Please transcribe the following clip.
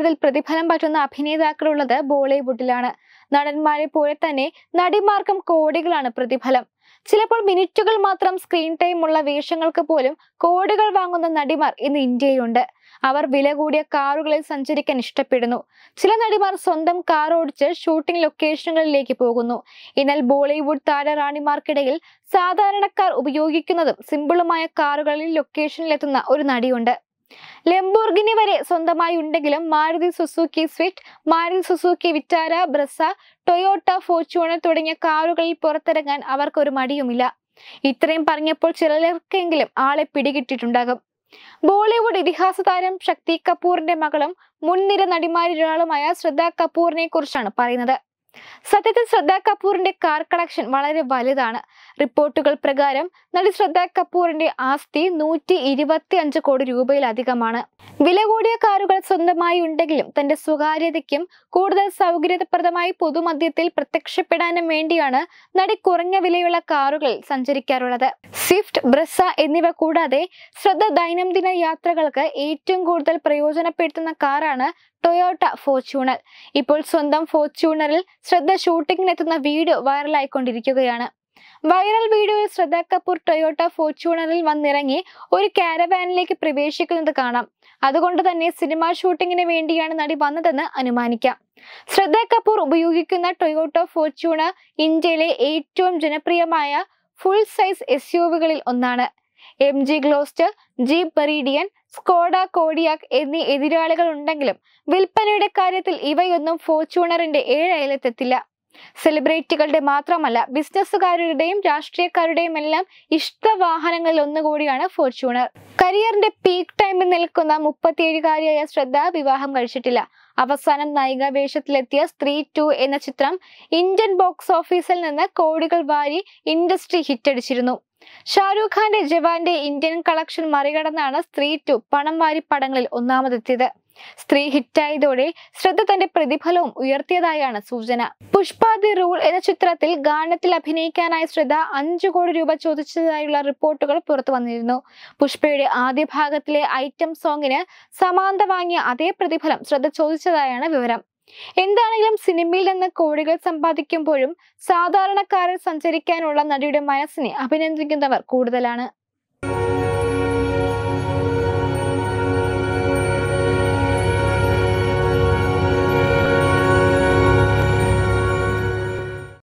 കൂടുതൽ പ്രതിഫലം പറ്റുന്ന അഭിനേതാക്കളുള്ളത് ബോളിവുഡിലാണ് നടന്മാരെ പോലെ തന്നെ നടിമാർക്കും കോടികളാണ് പ്രതിഫലം ചിലപ്പോൾ മിനിറ്റുകൾ മാത്രം സ്ക്രീൻ ടൈം ഉള്ള വേഷങ്ങൾക്ക് പോലും കോടികൾ വാങ്ങുന്ന നടിമാർ ഇന്ന് ഇന്ത്യയിലുണ്ട് അവർ വില കൂടിയ കാറുകളിൽ സഞ്ചരിക്കാൻ ഇഷ്ടപ്പെടുന്നു ചില നടിമാർ സ്വന്തം കാർ ഓടിച്ച് ഷൂട്ടിംഗ് ലൊക്കേഷനുകളിലേക്ക് പോകുന്നു എന്നാൽ ബോളിവുഡ് താരറാണിമാർക്കിടയിൽ സാധാരണക്കാർ ഉപയോഗിക്കുന്നതും സിമ്പിളുമായ കാറുകളിൽ ലൊക്കേഷനിലെത്തുന്ന ഒരു നടിയുണ്ട് ലെംബോർഗിനി വരെ സ്വന്തമായി ഉണ്ടെങ്കിലും Maruti Suzuki Swift Maruti Suzuki Vitara Brezza Toyota Fortuner തുടങ്ങിയ കാറുകളിൽ പുറത്തിറങ്ങാൻ അവർക്കൊരു മടിയുമില്ല ഇത്രയും പറഞ്ഞപ്പോൾ ചിലർക്കെങ്കിലും ആളെ പിടികിട്ടിട്ടുണ്ടാകും ബോളിവുഡ് ഇതിഹാസ താരം ശക്തി കപൂറിന്റെ മകളും മുൻനിര നടിമാരിലൊരാളുമായ ശ്രദ്ധ കപൂറിനെ കുറിച്ചാണ് പറയുന്നത് സത്യത്തിൽ ശ്രദ്ധ കപൂറിന്റെ കാർ കളക്ഷൻ വളരെ വലുതാണ് റിപ്പോർട്ടുകൾ പ്രകാരം നടി ശ്രദ്ധ കപൂറിന്റെ ആസ്തി നൂറ്റി ഇരുപത്തി അഞ്ച് കോടി രൂപയിലധികമാണ് വില കൂടിയ കാറുകൾ സ്വന്തമായി ഉണ്ടെങ്കിലും തന്റെ സ്വകാര്യതയ്ക്കും കൂടുതൽ സൗകര്യപ്രദമായി പൊതുമധ്യത്തിൽ പ്രത്യക്ഷപ്പെടാനും വേണ്ടിയാണ് നടി കുറഞ്ഞ വിലയുള്ള കാറുകളിൽ സഞ്ചരിക്കാറുള്ളത് സ്വിഫ്റ്റ് ബ്രസ എന്നിവ കൂടാതെ ശ്രദ്ധ ദൈനംദിന യാത്രകൾക്ക് ഏറ്റവും കൂടുതൽ പ്രയോജനപ്പെടുത്തുന്ന കാറാണ് ടൊയോട്ട ഫോർച്യൂണർ ഇപ്പോൾ സ്വന്തം ഫോർച്യൂണറിൽ ശ്രദ്ധ ഷൂട്ടിങ്ങിനെത്തുന്ന വീഡിയോ വൈറലായിക്കൊണ്ടിരിക്കുകയാണ് വൈറൽ വീഡിയോയിൽ ശ്രദ്ധ കപൂർ ടൊയോട്ട ഫോർച്യൂണറിൽ വന്നിറങ്ങി ഒരു കാരവാനിലേക്ക് പ്രവേശിക്കുന്നത് കാണാം അതുകൊണ്ട് തന്നെ സിനിമാ ഷൂട്ടിങ്ങിന് വേണ്ടിയാണ് നടി വന്നതെന്ന് അനുമാനിക്കാം ശ്രദ്ധ കപൂർ ഉപയോഗിക്കുന്ന ടൊയോട്ട ഫോർച്യൂണർ ഇന്ത്യയിലെ ഏറ്റവും ജനപ്രിയമായ ഫുൾ സൈസ് എസ് യുവികളിൽ ഒന്നാണ് M G Gloster Jeep Meridian Skoda Kodiaq എന്നീ എതിരാളികൾ ഉണ്ടെങ്കിലും വിൽപ്പനയുടെ കാര്യത്തിൽ ഇവയൊന്നും ഫോർച്യൂണറിന്റെ ഏഴയലത്തെത്തില്ല സെലിബ്രിറ്റികളുടെ മാത്രമല്ല ബിസിനസ്സുകാരുടെയും രാഷ്ട്രീയക്കാരുടെയും എല്ലാം ഇഷ്ട വാഹനങ്ങളിൽ ഒന്നുകൂടിയാണ് ഫോർച്യൂണർ കരിയറിന്റെ പീക്ക് ടൈമിൽ നിൽക്കുന്ന മുപ്പത്തിയേഴുകാരിയായ ശ്രദ്ധ വിവാഹം കഴിച്ചിട്ടില്ല അവസാനം നായിക വേഷത്തിലെത്തിയ സ്ത്രീ ടു എന്ന ചിത്രം ഇന്ത്യൻ ബോക്സ് ഓഫീസിൽ നിന്ന് കോടികൾ വാരി ഇൻഡസ്ട്രി ഹിറ്റടിച്ചിരുന്നു ഷാരൂഖ് ഖാന്റെ ജവാന്റെ ഇന്ത്യൻ കളക്ഷൻ മറികടന്നാണ് സ്ത്രീ ടു പണം വാരി പടങ്ങളിൽ ഒന്നാമതെത്തിയത് സ്ത്രീ ഹിറ്റായതോടെ ശ്രദ്ധ തന്റെ പ്രതിഫലവും ഉയർത്തിയതായാണ് സൂചന പുഷ്പ ദി റൂൾ എന്ന ചിത്രത്തിൽ ഗാനത്തിൽ അഭിനയിക്കാനായി ശ്രദ്ധ അഞ്ചു കോടി രൂപ ചോദിച്ചതായുള്ള റിപ്പോർട്ടുകൾ പുറത്തു വന്നിരുന്നു പുഷ്പയുടെ ആദ്യ ഭാഗത്തിലെ ഐറ്റം സോങ്ങിന് സമാന്ത വാങ്ങിയ അതേ പ്രതിഫലം ശ്രദ്ധ ചോദിച്ചതായാണ് വിവരം എന്താണെങ്കിലും സിനിമയിൽ നിന്ന് കോടികൾ സമ്പാദിക്കുമ്പോഴും സാധാരണക്കാരിൽ സഞ്ചരിക്കാനുള്ള നടിയുടെ മനസ്സിനെ അഭിനന്ദിക്കുന്നവർ കൂടുതലാണ്